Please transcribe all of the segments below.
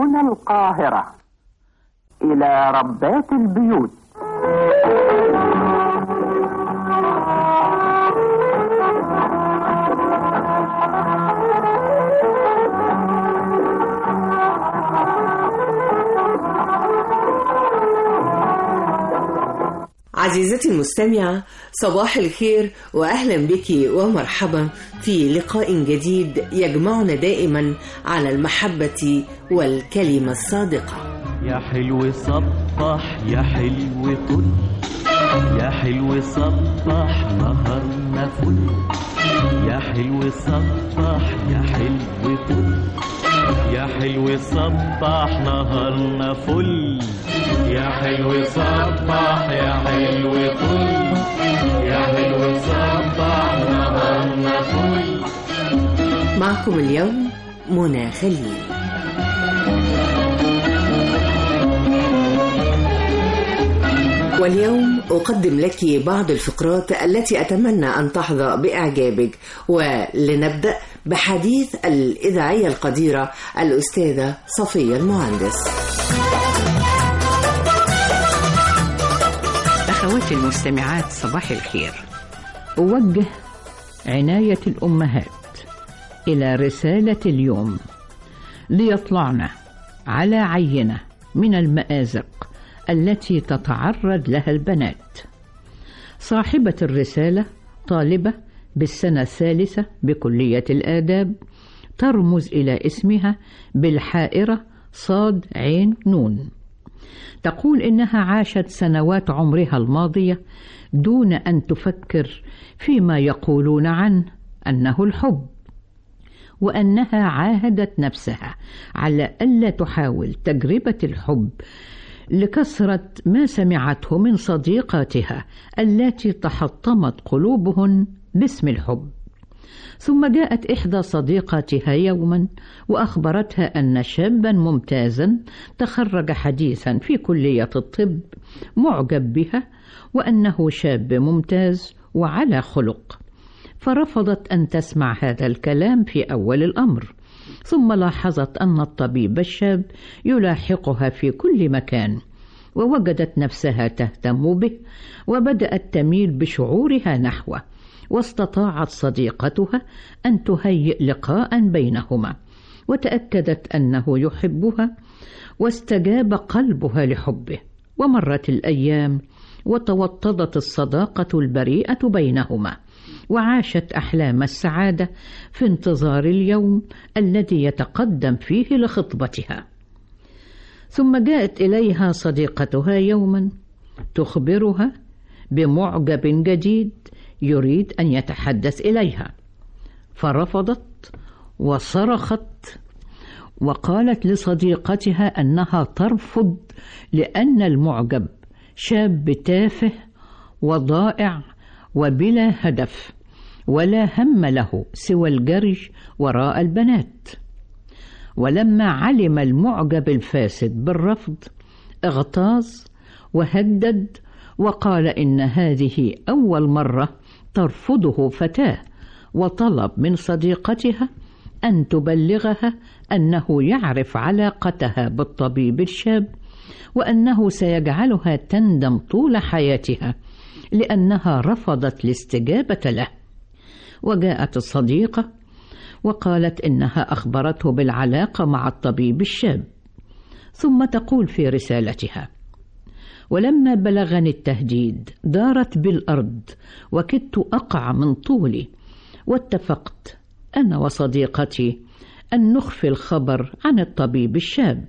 هنا القاهرة إلى ربات البيوت عزيزتي المستمعة صباح الخير وأهلا بك ومرحبا في لقاء جديد يجمعنا دائما على المحبة والكلمة الصادقة يا حلو صبح يا حلو طل يا حلو صبح نهارنا فل يا حلو صبح يا حلو طل يا حلو صبح نهارنا فل يا حلو صبح يا حلو طل يا حلو صبح نهارنا فل معكم اليوم منى خليل واليوم أقدم لك بعض الفقرات التي أتمنى أن تحظى بإعجابك ولنبدأ بحديث الإذاعية القديرة الأستاذة صفية المهندس أخواتي المستمعات صباح الخير أوجه عناية الأمهات إلى رسالة اليوم ليطلعن على عينة من المآزق التي تتعرض لها البنات صاحبة الرسالة طالبة بالسنة الثالثة بكلية الآداب ترمز إلى اسمها بالحائرة صاد عين نون تقول إنها عاشت سنوات عمرها الماضية دون أن تفكر فيما يقولون عنه أنه الحب وأنها عاهدت نفسها على ألا تحاول تجربة الحب لكثرة ما سمعته من صديقاتها التي تحطمت قلوبهن باسم الحب ثم جاءت إحدى صديقاتها يوما وأخبرتها أن شابا ممتازا تخرج حديثا في كلية الطب معجب بها وأنه شاب ممتاز وعلى خلق فرفضت أن تسمع هذا الكلام في أول الأمر ثم لاحظت أن الطبيب الشاب يلاحقها في كل مكان ووجدت نفسها تهتم به وبدأت تميل بشعورها نحوه واستطاعت صديقتها أن تهيئ لقاء بينهما وتأكدت أنه يحبها واستجاب قلبها لحبه ومرت الأيام وتوطدت الصداقة البريئة بينهما وعاشت أحلام السعادة في انتظار اليوم الذي يتقدم فيه لخطبتها ثم جاءت إليها صديقتها يوما تخبرها بمعجب جديد يريد أن يتحدث إليها فرفضت وصرخت وقالت لصديقتها أنها ترفض لأن المعجب شاب تافه وضائع وبلا هدف ولا هم له سوى الجري وراء البنات ولما علم المعجب الفاسد بالرفض اغتاظ وهدد وقال إن هذه أول مرة ترفضه فتاة وطلب من صديقتها أن تبلغها أنه يعرف علاقتها بالطبيب الشاب وأنه سيجعلها تندم طول حياتها لأنها رفضت الاستجابة له وجاءت الصديقة وقالت إنها أخبرته بالعلاقة مع الطبيب الشاب ثم تقول في رسالتها ولما بلغني التهديد دارت بالأرض وكدت أقع من طولي واتفقت أنا وصديقتي أن نخفي الخبر عن الطبيب الشاب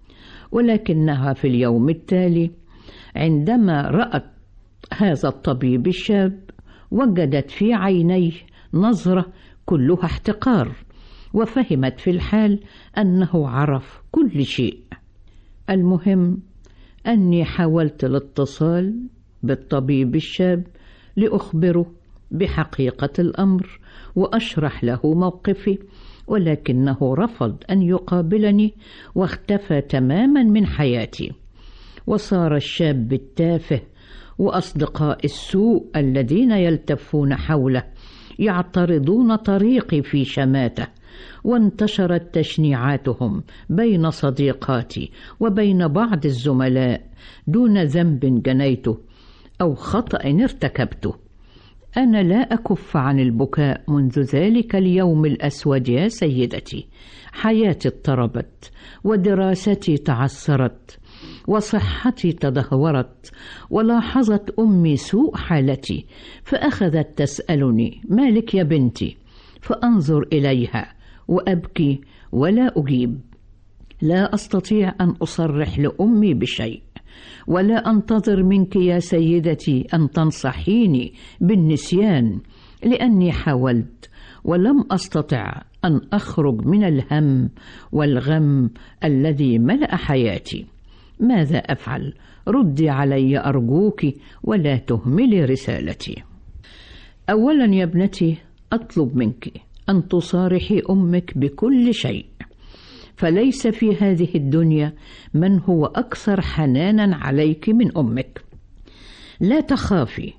ولكنها في اليوم التالي عندما رأت هذا الطبيب الشاب وجدت في عينيه نظرة كلها احتقار وفهمت في الحال أنه عرف كل شيء المهم أني حاولت الاتصال بالطبيب الشاب لأخبره بحقيقة الأمر وأشرح له موقفي ولكنه رفض أن يقابلني واختفى تماما من حياتي وصار الشاب التافه وأصدقاء السوء الذين يلتفون حوله يعترضون طريقي في شماته وانتشرت تشنيعاتهم بين صديقاتي وبين بعض الزملاء دون ذنب جنيته او خطا ارتكبته انا لا اكف عن البكاء منذ ذلك اليوم الاسود يا سيدتي حياتي اضطربت ودراستي تعثرت وصحتي تدهورت ولاحظت امي سوء حالتي فاخذت تسالني مالك يا بنتي فانظر اليها وابكي ولا اجيب لا استطيع ان اصرح لامي بشيء ولا انتظر منك يا سيدتي ان تنصحيني بالنسيان لاني حاولت ولم استطع ان اخرج من الهم والغم الذي ملا حياتي ماذا افعل ردي علي ارجوك ولا تهملي رسالتي اولا يا ابنتي اطلب منك ان تصارحي امك بكل شيء فليس في هذه الدنيا من هو اكثر حنانا عليك من امك لا تخافي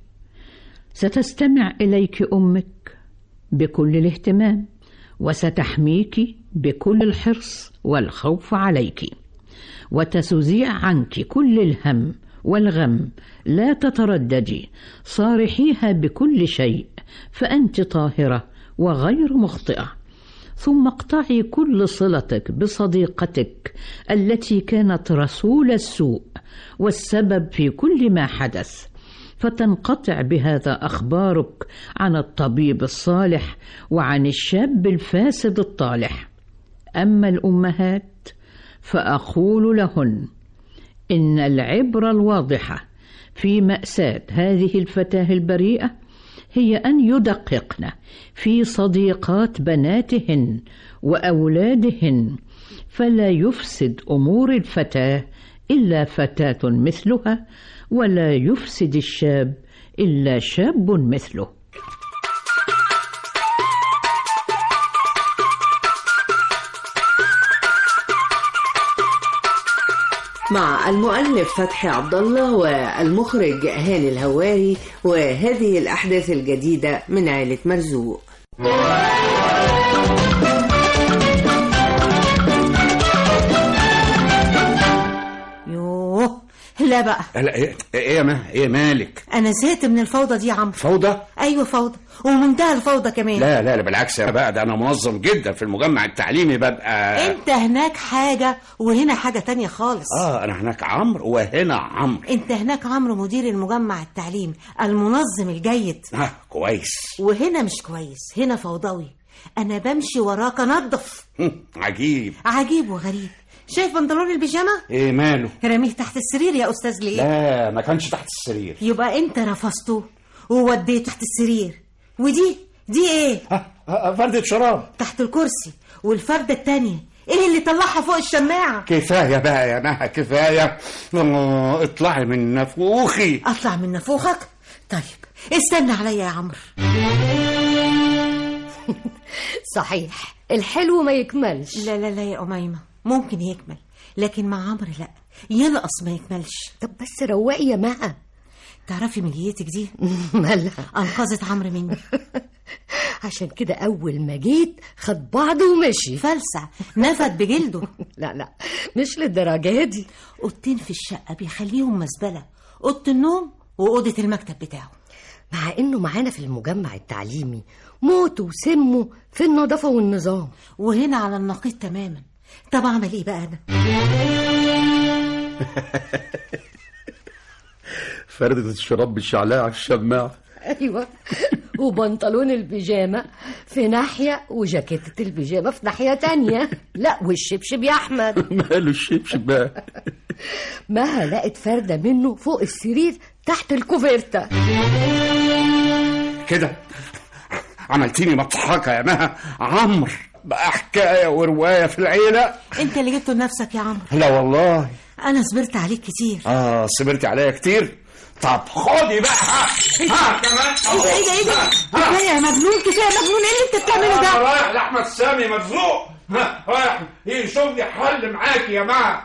ستستمع اليك امك بكل الاهتمام وستحميك بكل الحرص والخوف عليك وتسزيع عنك كل الهم والغم لا تترددي صارحيها بكل شيء فانت طاهره وغير مخطئه ثم اقطعي كل صلتك بصديقتك التي كانت رسول السوء والسبب في كل ما حدث فتنقطع بهذا اخبارك عن الطبيب الصالح وعن الشاب الفاسد الطالح اما الامهات فاقول لهن ان العبره الواضحه في ماساه هذه الفتاه البريئه هي ان يدققن في صديقات بناتهن واولادهن فلا يفسد امور الفتاه الا فتاه مثلها ولا يفسد الشاب الا شاب مثله مع المؤلف فتحي عبد الله والمخرج هاني الهواري وهذه الأحداث الجديدة من عائلة مرزوق يوه لا بقى لا ايه ايه يا ما ايه مالك انا زهقت من الفوضى دي يا عمرو فوضى ايوه فوضى ومنتهى الفوضى كمان لا لا لا بالعكس يا بقى ده انا منظم جدا في المجمع التعليمي ببقى انت هناك حاجة وهنا حاجة تانية خالص اه انا هناك عمرو وهنا عمرو انت هناك عمرو مدير المجمع التعليمي المنظم الجيد اه كويس وهنا مش كويس هنا فوضوي انا بمشي وراك انضف هم، عجيب عجيب وغريب شايف بنطلون البيجامه ايه ماله رميه تحت السرير يا استاذ ليه لا ما كانش تحت السرير يبقى انت رفضته ووديته تحت السرير ودي دي ايه آه، آه، فردة شراب تحت الكرسي والفردة التانية ايه اللي طلعها فوق الشماعة كفاية بقى يا مها كفاية آه، اطلعي من نفوخي اطلع من نافوخك طيب استنى عليا يا عمرو صحيح الحلو ما يكملش لا لا لا يا أميمة ممكن يكمل لكن مع عمرو لا ينقص ما يكملش طب بس روقي يا مها تعرفي مليتك دي مالها أنقذت عمرو مني عشان كده أول ما جيت خد بعضه ومشي فلسع نفد بجلده لا لا مش للدرجة دي أوضتين في الشقة بيخليهم مزبلة أوضة النوم وأوضة المكتب بتاعه مع إنه معانا في المجمع التعليمي موته وسمه في النظافة والنظام وهنا على النقيض تماما طب أعمل إيه بقى أنا فردة الشراب بالشعلاء على الشماعة أيوة وبنطلون البيجامة في ناحية وجاكيتة البيجامة في ناحية تانية لا والشبشب يا أحمد ماله الشبشب بقى مها لقت فردة منه فوق السرير تحت الكوفيرتا كده عملتيني مضحكة يا مها عمرو بقى حكاية ورواية في العيلة أنت اللي جبته لنفسك يا عمرو لا والله أنا صبرت عليك كتير اه صبرتي عليا كتير طب خدي بقى ها ها كمان إيه ده إيه ده إيه ده كفاية يا مجنون كفاية يا مجنون إيه اللي أنت بتعمله انا ده رايح لاحمد سامي مفزوق ها رايح يشوف لي حل معاكي يا مها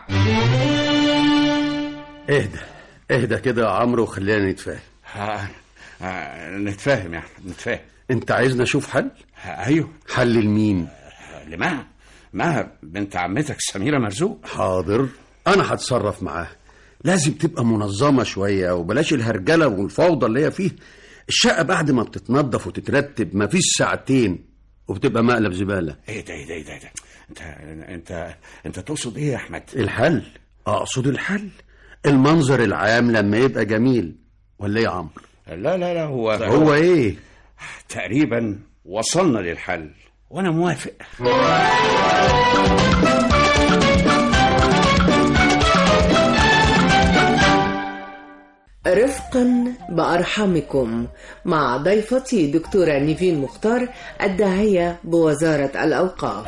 اهدى اهدى كده يا عمرو وخلينا نتفاهم ها ها، نتفاهم يا احمد نتفاهم انت عايزنا اشوف حل ها، ايوه حل لمين لمها مها بنت عمتك سميرة مرزوق حاضر انا هتصرف معاها لازم تبقى منظمة شوية وبلاش الهرجلة والفوضى اللي هي فيه الشقة بعد ما بتتنظف وتترتب مفيش ساعتين وبتبقى مقلب زبالة ايه ده ايه ده ايه ده, إيه ده؟ انت انت انت تقصد ايه يا احمد الحل اقصد الحل المنظر العام لما يبقى جميل ولا ايه يا عمرو لا لا لا هو هو ايه تقريبا وصلنا للحل وانا موافق رفقا بأرحمكم مع ضيفتي دكتورة نيفين مختار الداعية بوزارة الأوقاف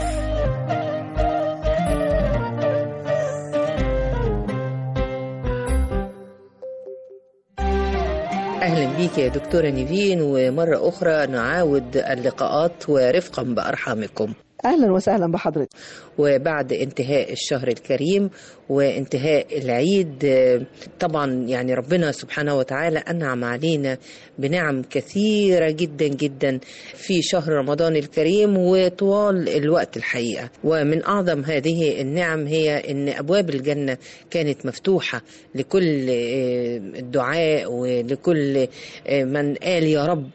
أهلا بيك يا دكتورة نيفين ومرة أخرى نعاود اللقاءات ورفقا بأرحامكم اهلا وسهلا بحضرتك وبعد انتهاء الشهر الكريم وانتهاء العيد آه، طبعا يعني ربنا سبحانه وتعالى أنعم علينا بنعم كثيرة جدا جدا في شهر رمضان الكريم وطوال الوقت الحقيقة ومن أعظم هذه النعم هي أن أبواب الجنة كانت مفتوحة لكل آه، الدعاء ولكل آه، من قال يا رب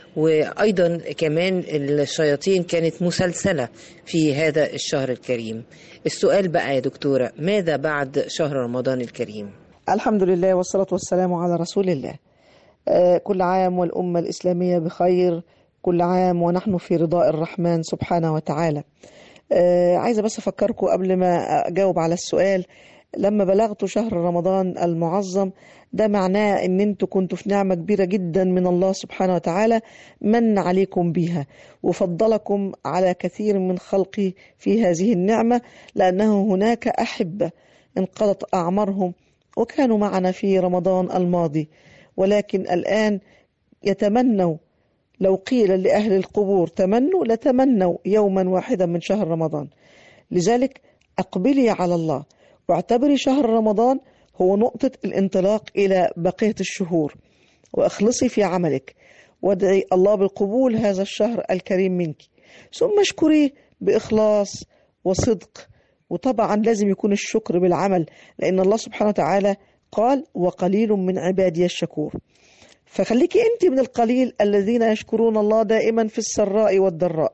وأيضا كمان الشياطين كانت مسلسلة في هذا الشهر الكريم السؤال بقى يا دكتورة ماذا بعد شهر رمضان الكريم الحمد لله والصلاة والسلام على رسول الله آه، كل عام والأمة الإسلامية بخير كل عام ونحن في رضاء الرحمن سبحانه وتعالى آه، عايزة بس أفكركم قبل ما أجاوب على السؤال لما بلغتوا شهر رمضان المعظم ده معناه ان انتوا كنتوا في نعمة كبيرة جدا من الله سبحانه وتعالى من عليكم بها وفضلكم على كثير من خلقه في هذه النعمة لأنه هناك أحبة انقضت أعمارهم وكانوا معنا في رمضان الماضي ولكن الآن يتمنوا لو قيل لأهل القبور تمنوا لتمنوا يوما واحدا من شهر رمضان لذلك أقبلي على الله واعتبري شهر رمضان هو نقطة الانطلاق إلى بقية الشهور واخلصي في عملك وادعي الله بالقبول هذا الشهر الكريم منك ثم اشكريه بإخلاص وصدق وطبعا لازم يكون الشكر بالعمل لأن الله سبحانه وتعالى قال وقليل من عبادي الشكور فخليكي أنت من القليل الذين يشكرون الله دائما في السراء والضراء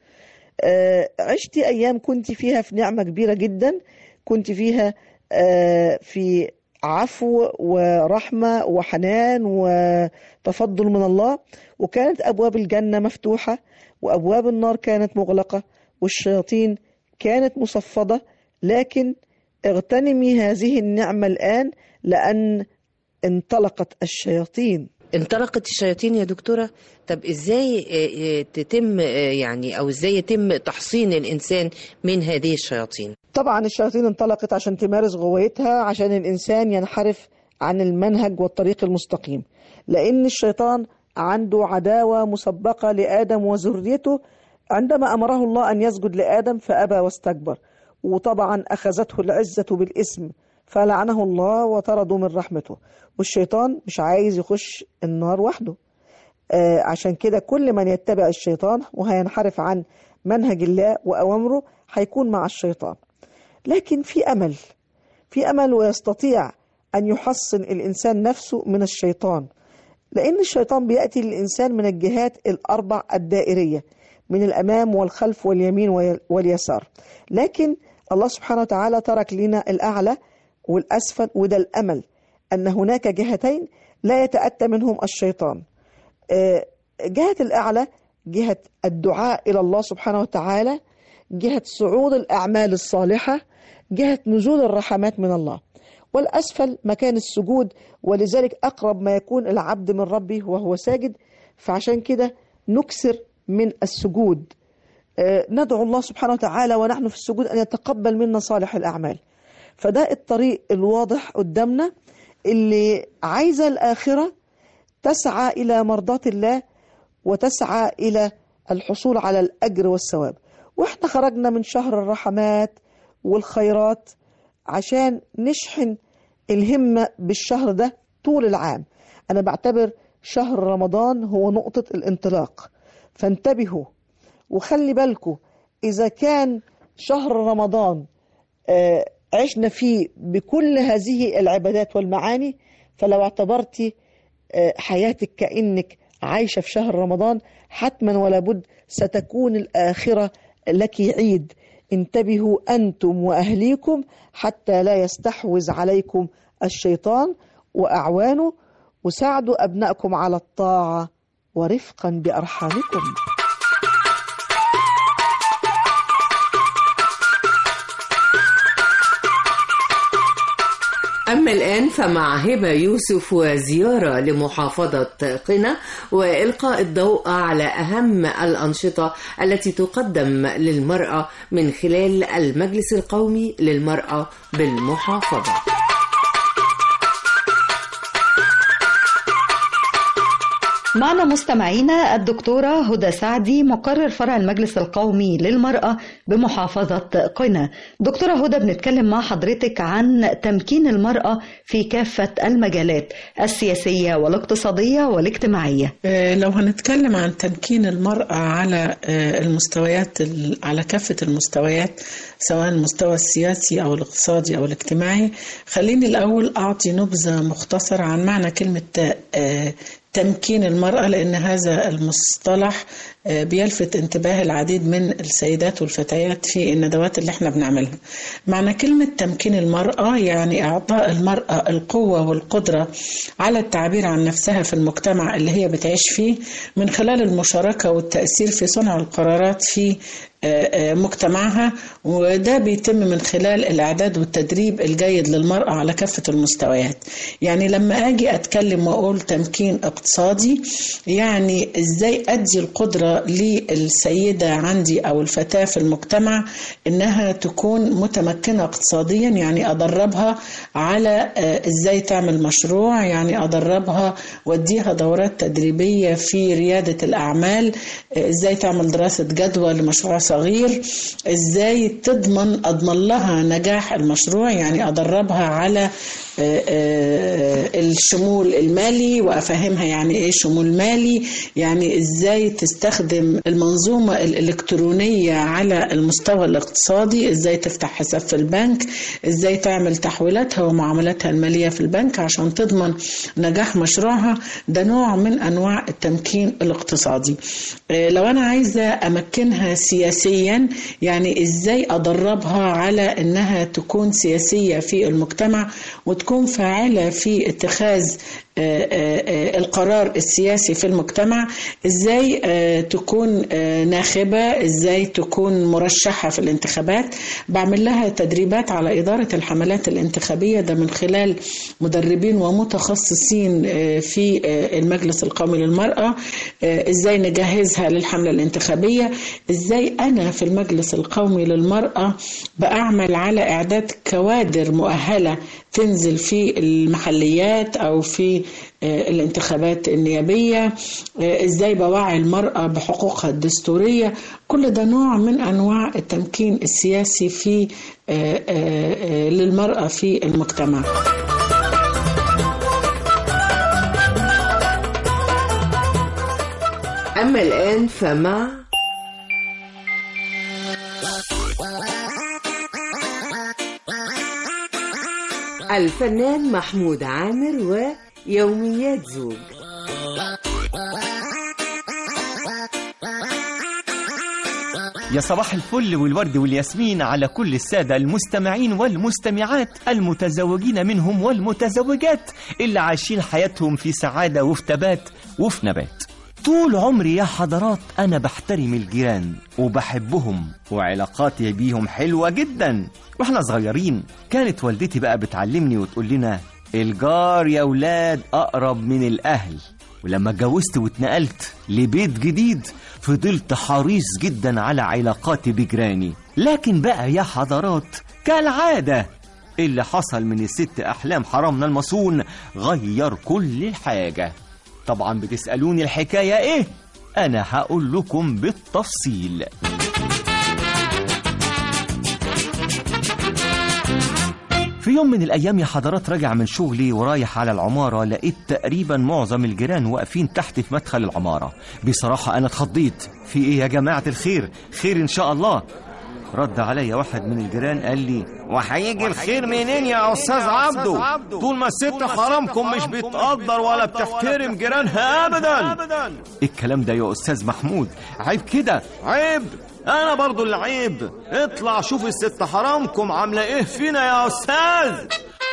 آه، عشتي أيام كنت فيها في نعمة كبيرة جدا كنت فيها آه، في عفو ورحمة وحنان وتفضل من الله وكانت أبواب الجنة مفتوحة وأبواب النار كانت مغلقة والشياطين كانت مصفدة لكن اغتنمي هذه النعمة الآن لأن انطلقت الشياطين انطلقت الشياطين يا دكتورة طب ازاي آه، آه، تتم آه، يعني او ازاي يتم تحصين الانسان من هذه الشياطين طبعا الشياطين انطلقت عشان تمارس غويتها عشان الإنسان ينحرف عن المنهج والطريق المستقيم لأن الشيطان عنده عداوة مسبقة لآدم وذريته عندما أمره الله أن يسجد لآدم فأبى واستكبر وطبعا أخذته العزة بالاسم فلعنه الله وطرده من رحمته والشيطان مش عايز يخش النار وحده آه عشان كده كل من يتبع الشيطان وهينحرف عن منهج الله وأوامره هيكون مع الشيطان لكن في أمل في أمل ويستطيع أن يحصن الإنسان نفسه من الشيطان لأن الشيطان بيأتي للإنسان من الجهات الأربع الدائرية من الأمام والخلف واليمين وال- واليسار لكن الله سبحانه وتعالى ترك لنا الأعلى والأسفل وده الأمل أن هناك جهتين لا يتأتى منهم الشيطان آه، جهة الأعلى جهة الدعاء إلى الله سبحانه وتعالى جهة صعود الأعمال الصالحة جهة نزول الرحمات من الله والأسفل مكان السجود ولذلك أقرب ما يكون العبد من ربه وهو ساجد فعشان كده نكسر من السجود آه، ندعو الله سبحانه وتعالى ونحن في السجود أن يتقبل منا صالح الأعمال فده الطريق الواضح قدامنا اللي عايزة الآخرة تسعى إلى مرضاة الله وتسعى إلى الحصول على الأجر والثواب وإحنا خرجنا من شهر الرحمات والخيرات عشان نشحن الهمة بالشهر ده طول العام أنا بعتبر شهر رمضان هو نقطة الانطلاق فانتبهوا وخلي بالكم إذا كان شهر رمضان آه، عشنا فيه بكل هذه العبادات والمعاني فلو اعتبرتي آه، حياتك كأنك عايشة في شهر رمضان حتما ولا بد ستكون الآخرة لك عيد انتبهوا أنتم وأهليكم حتى لا يستحوذ عليكم الشيطان وأعوانه وساعدوا أبنائكم على الطاعة ورفقا بأرحامكم أما الآن فمع هبة يوسف وزيارة لمحافظة قنا وإلقاء الضوء على أهم الأنشطة التي تقدم للمرأة من خلال المجلس القومي للمرأة بالمحافظة معنا مستمعينا الدكتورة هدى سعدي مقرر فرع المجلس القومي للمرأة بمحافظة قنا دكتورة هدى بنتكلم مع حضرتك عن تمكين المرأة في كافة المجالات السياسية والاقتصادية والاجتماعية آه، لو هنتكلم عن تمكين المرأة على آه، المستويات ال- على كافة المستويات سواء المستوى السياسي أو الاقتصادي أو الاجتماعي خليني الأول أعطي نبذة مختصرة عن معنى كلمة آه، تمكين المرأة لأن هذا المصطلح آه، بيلفت انتباه العديد من السيدات والفتيات في الندوات اللي احنا بنعملها معنى كلمة تمكين المرأة يعني إعطاء المرأة القوة والقدرة على التعبير عن نفسها في المجتمع اللي هي بتعيش فيه من خلال المشاركة والتأثير في صنع القرارات في آه، آه، مجتمعها وده بيتم من خلال الإعداد والتدريب الجيد للمرأة على كافة المستويات يعني لما أجي أتكلم وأقول تمكين اقتصادي يعني إزاي أدي القدرة للسيدة عندي أو الفتاة في المجتمع إنها تكون متمكنة اقتصاديا يعني أدربها على آه، إزاي تعمل مشروع يعني أدربها وأديها دورات تدريبية في ريادة الأعمال آه، إزاي تعمل دراسة جدوى لمشروع صغير إزاي تضمن أضمن لها نجاح المشروع يعني أدربها على آه، آه، الشمول المالي وافهمها يعني ايه شمول مالي يعني ازاي تستخدم المنظومه الالكترونيه على المستوى الاقتصادي ازاي تفتح حساب في البنك ازاي تعمل تحويلاتها ومعاملاتها الماليه في البنك عشان تضمن نجاح مشروعها ده نوع من انواع التمكين الاقتصادي آه، لو انا عايزه امكنها سياسيا يعني ازاي ادربها على انها تكون سياسيه في المجتمع وتكون فاعله في اتخاذ آه، آه، آه، القرار السياسي في المجتمع ازاي آه، تكون آه، ناخبة ازاي تكون مرشحة في الانتخابات بعمل لها تدريبات على إدارة الحملات الانتخابية ده من خلال مدربين ومتخصصين آه، في آه، المجلس القومي للمرأة آه، ازاي نجهزها للحملة الانتخابية ازاي أنا في المجلس القومي للمرأة بأعمل على إعداد كوادر مؤهلة تنزل في المحليات أو في آه، الانتخابات النيابية آه، ازاي بوعي المرأة بحقوقها الدستورية كل ده نوع من أنواع التمكين السياسي في آه، آه، آه، للمرأة في المجتمع أما الآن فمع الفنان محمود عامر ويوميات زوج يا صباح الفل والورد والياسمين على كل السادة المستمعين والمستمعات المتزوجين منهم والمتزوجات اللي عايشين حياتهم في سعادة وفي تبات وفي نبات طول عمري يا حضرات أنا بحترم الجيران وبحبهم وعلاقاتي بيهم حلوة جدا واحنا صغيرين كانت والدتي بقى بتعلمني وتقول لنا الجار يا ولاد أقرب من الأهل ولما اتجوزت واتنقلت لبيت جديد فضلت حريص جدا على علاقاتي بجيراني لكن بقى يا حضرات كالعادة اللي حصل من الست أحلام حرامنا المصون غير كل الحاجة طبعا بتسألوني الحكاية ايه أنا هقول لكم بالتفصيل في يوم من الأيام يا حضرات راجع من شغلي ورايح على العمارة لقيت تقريبا معظم الجيران واقفين تحت في مدخل العمارة بصراحة أنا اتخضيت في إيه يا جماعة الخير خير إن شاء الله رد عليا واحد من الجيران قال لي وهيجي الخير منين يا استاذ عبده طول ما الست حرامكم مش بتقدر ولا بتحترم جيرانها ابدا الكلام ده يا أستاذ محمود عيب كده عيب انا برضو اللي عيب اطلع شوف الست حرامكم عامله ايه فينا يا استاذ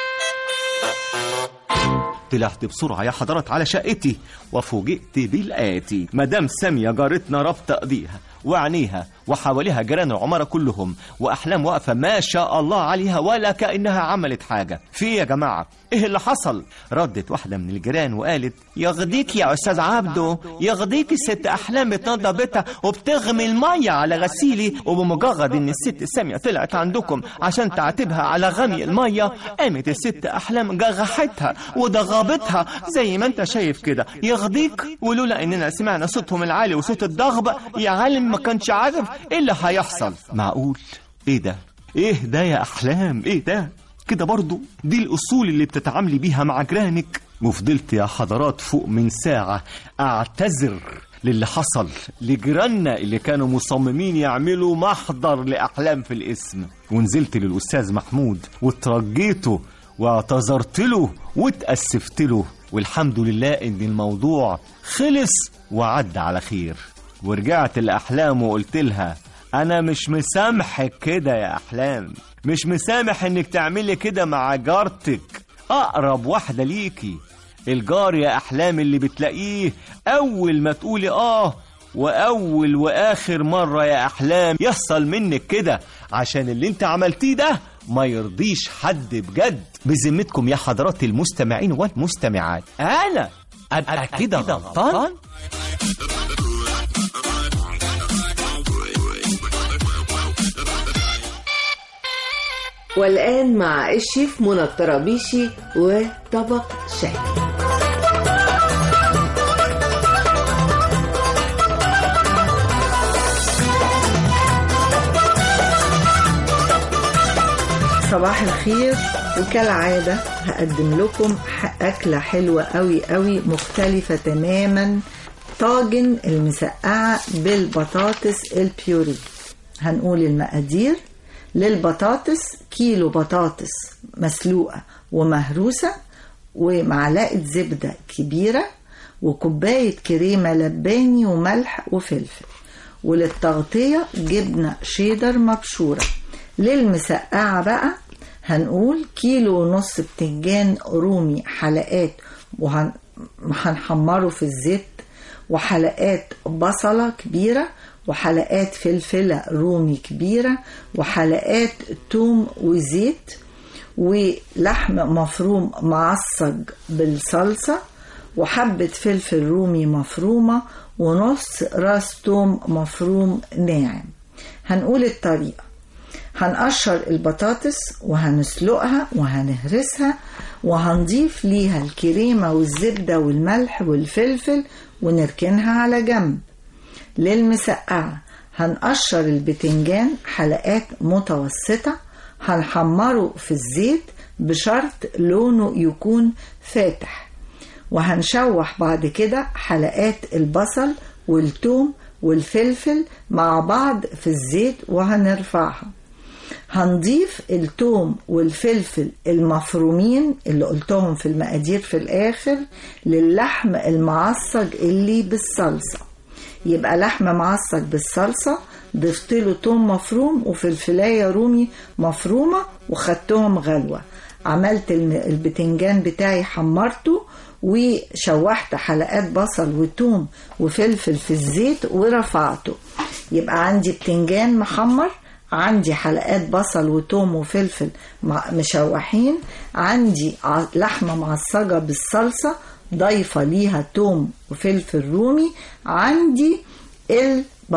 طلعت بسرعة يا حضرات على شقتي وفوجئت بالآتي مدام سامية جارتنا ربط ايديها وعينيها وحواليها جيران العمارة كلهم وأحلام واقفة ما شاء الله عليها ولا كأنها عملت حاجة في إيه يا جماعة إيه اللي حصل ردت واحدة من الجيران وقالت يغضيك يا استاذ عبده يغضيك الست احلام بتنضف بيتها وبتغمي الميه على غسيلي وبمجرد ان الست سامية طلعت عندكم عشان تعاتبها على غمي المية قامت الست احلام جغحتها وضغبتها زي ما انت شايف كده يغضيك ولولا اننا سمعنا صوتهم العالي وصوت الضغب يا عالم ما كانش عارف ايه اللي هيحصل معقول ايه ده ايه ده يا احلام ايه ده كده برضو دي الاصول اللي بتتعاملي بيها مع جيرانك وفضلت يا حضرات فوق من ساعة اعتذر للي حصل لجيراننا اللي كانوا مصممين يعملوا محضر لأحلام في الاسم ونزلت للأستاذ محمود وترجيته واعتذرت له واتأسفت له والحمد لله إن الموضوع خلص وعدى على خير ورجعت لأحلام وقلت لها أنا مش مسامحك كده يا أحلام مش مسامح إنك تعملي كده مع جارتك أقرب واحدة ليكي الجار يا أحلام اللي بتلاقيه أول ما تقولي آه وأول وآخر مرة يا أحلام يحصل منك كده عشان اللي انت عملتيه ده ما يرضيش حد بجد بذمتكم يا حضرات المستمعين والمستمعات أنا أبقى كده غلطان والآن مع الشيف منى الطرابيشي وطبق شاي صباح الخير وكالعادة هقدم لكم أكلة حلوة قوي قوي مختلفة تماما طاجن المسقعة بالبطاطس البيوري هنقول المقادير للبطاطس كيلو بطاطس مسلوقة ومهروسة ومعلقة زبدة كبيرة وكوباية كريمة لباني وملح وفلفل وللتغطية جبنة شيدر مبشورة للمسقعة بقى هنقول كيلو ونص بتنجان رومي حلقات وهنحمره في الزيت وحلقات بصلة كبيرة وحلقات فلفلة رومي كبيرة وحلقات توم وزيت ولحم مفروم معصج بالصلصة وحبة فلفل رومي مفرومة ونص راس توم مفروم ناعم هنقول الطريقة هنقشر البطاطس وهنسلقها وهنهرسها وهنضيف ليها الكريمة والزبدة والملح والفلفل ونركنها على جنب للمسقعة هنقشر البتنجان حلقات متوسطة هنحمره في الزيت بشرط لونه يكون فاتح وهنشوح بعد كده حلقات البصل والثوم والفلفل مع بعض في الزيت وهنرفعها هنضيف التوم والفلفل المفرومين اللي قلتهم في المقادير في الآخر للحم المعصج اللي بالصلصة يبقى لحم معصج بالصلصة ضفت له توم مفروم وفلفلاية رومي مفرومة وخدتهم غلوة عملت البتنجان بتاعي حمرته وشوحت حلقات بصل وتوم وفلفل في الزيت ورفعته يبقى عندي بتنجان محمر عندي حلقات بصل وتوم وفلفل مشوحين عندي لحمة معصجة بالصلصة ضايفة ليها توم وفلفل رومي عندي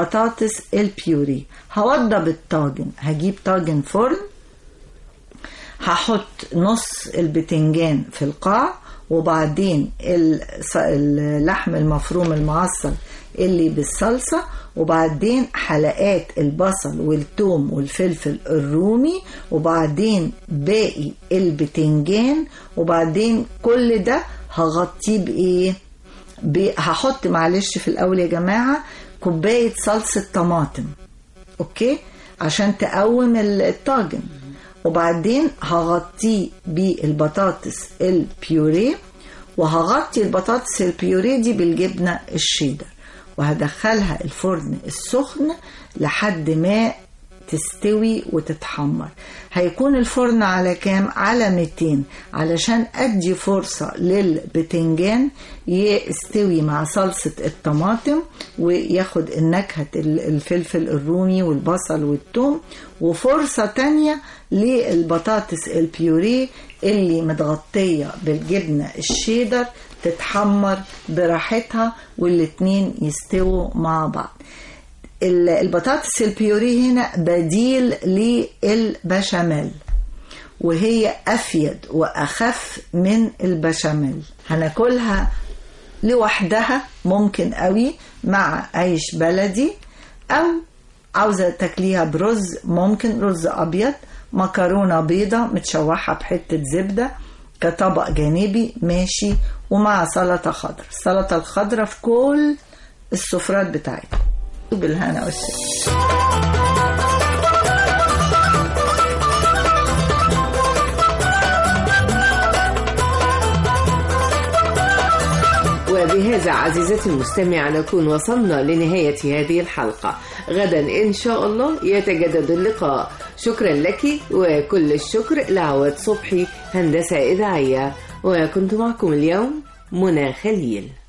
البطاطس البيوري هوضب الطاجن هجيب طاجن فرن هحط نص البتنجان في القاع وبعدين الص- اللحم المفروم المعصر اللي بالصلصة وبعدين حلقات البصل والثوم والفلفل الرومي وبعدين باقي البتنجان وبعدين كل ده هغطيه بإيه؟ ب- هحط معلش في الأول يا جماعة كوباية صلصة طماطم أوكي عشان تقوم ال- الطاجن وبعدين هغطيه بالبطاطس البيوريه وهغطي البطاطس البيوريه دي بالجبنة الشيدر وهدخلها الفرن السخن لحد ما تستوي وتتحمر هيكون الفرن على كام على 200 علشان ادي فرصة للبتنجان يستوي مع صلصة الطماطم وياخد النكهة ال- الفلفل الرومي والبصل والثوم وفرصة تانية للبطاطس البيوريه اللي متغطية بالجبنة الشيدر تتحمر براحتها والاتنين يستووا مع بعض ال- البطاطس البيوري هنا بديل للبشاميل وهي أفيد وأخف من البشاميل هناكلها لوحدها ممكن قوي مع عيش بلدي أو عاوزة تاكليها برز ممكن رز أبيض مكرونة بيضة متشوحة بحتة زبدة كطبق جانبي ماشي ومع سلطة خضراء السلطة الخضراء في كل السفرات بتاعتنا بالهنا والشفا وبهذا عزيزتي المستمعة نكون وصلنا لنهاية هذه الحلقة غدا إن شاء الله يتجدد اللقاء شكرا لك وكل الشكر لعواد صبحي هندسة إذاعية وكنت معكم اليوم منى خليل